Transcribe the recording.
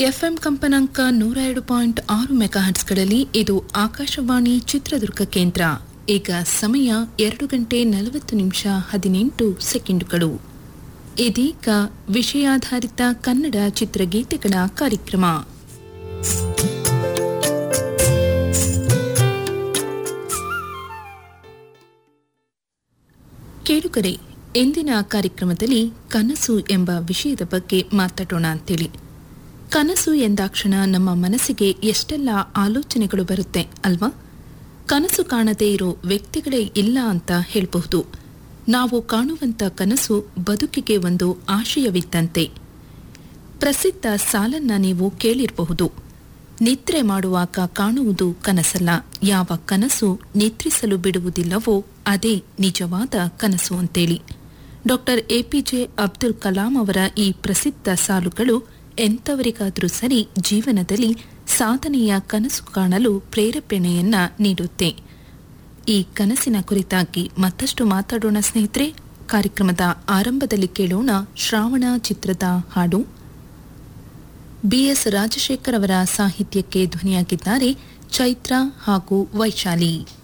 FM ಕಂಪನಾಂಕ ನೂರ ಎರಡು ಪಾಯಿಂಟ್ ಆರು ಮೆಗಾಹರ್ಟ್ಸ್ಗಳಲ್ಲಿ ಇದು ಆಕಾಶವಾಣಿ ಚಿತ್ರದುರ್ಗ ಕೇಂದ್ರ ಈಗ ಸಮಯ ಎರಡು ಗಂಟೆ ನಲವತ್ತು ನಿಮಿಷ ಹದಿನೆಂಟು ಸೆಕೆಂಡುಗಳು ಇದೀಗ ವಿಷಯಾಧಾರಿತ ಕನ್ನಡ ಚಿತ್ರಗೀತೆಗಳ ಕಾರ್ಯಕ್ರಮ ಕೇಳುಗರೆ ಎಂದಿನ ಕಾರ್ಯಕ್ರಮದಲ್ಲಿ ಕನಸು ಎಂಬ ವಿಷಯದ ಬಗ್ಗೆ ಮಾತಾಡೋಣ ಅಂತೇಳಿ ಕನಸು ಎಂದಾಕ್ಷಣ ನಮ್ಮ ಮನಸ್ಸಿಗೆ ಎಷ್ಟೆಲ್ಲ ಆಲೋಚನೆಗಳು ಬರುತ್ತೆ ಅಲ್ವಾ ಕನಸು ಕಾಣದೇ ಇರೋ ವ್ಯಕ್ತಿಗಳೇ ಇಲ್ಲ ಅಂತ ಹೇಳಬಹುದು ನಾವು ಕಾಣುವಂತ ಕನಸು ಬದುಕಿಗೆ ಒಂದು ಆಶಯವಿದ್ದಂತೆ ಪ್ರಸಿದ್ಧ ಸಾಲನ್ನ ನೀವು ಕೇಳಿರಬಹುದು ನಿದ್ರೆ ಮಾಡುವಾಗ ಕಾಣುವುದು ಕನಸಲ್ಲ ಯಾವ ಕನಸು ನಿದ್ರಿಸಲು ಬಿಡುವುದಿಲ್ಲವೋ ಅದೇ ನಿಜವಾದ ಕನಸು ಅಂತೇಳಿ ಡಾಕ್ಟರ್ ಎಪಿಜೆ ಅಬ್ದುಲ್ ಕಲಾಂ ಅವರ ಈ ಪ್ರಸಿದ್ಧ ಸಾಲುಗಳು ಎಂಥವರಿಗಾದರೂ ಸರಿ ಜೀವನದಲ್ಲಿ ಸಾಧನೆಯ ಕನಸು ಕಾಣಲು ಪ್ರೇರೇಪಣೆಯನ್ನ ನೀಡುತ್ತೆ ಈ ಕನಸಿನ ಕುರಿತಾಗಿ ಮತ್ತಷ್ಟು ಮಾತಾಡೋಣ ಸ್ನೇಹಿತರೆ ಕಾರ್ಯಕ್ರಮದ ಆರಂಭದಲ್ಲಿ ಕೇಳೋಣ ಶ್ರಾವಣ ಚಿತ್ರದ ಹಾಡು ಬಿಎಸ್ ರಾಜಶೇಖರ್ ಅವರ ಸಾಹಿತ್ಯಕ್ಕೆ ಧ್ವನಿಯಾಗಿದ್ದಾರೆ ಚೈತ್ರ ಹಾಗೂ ವೈಶಾಲಿ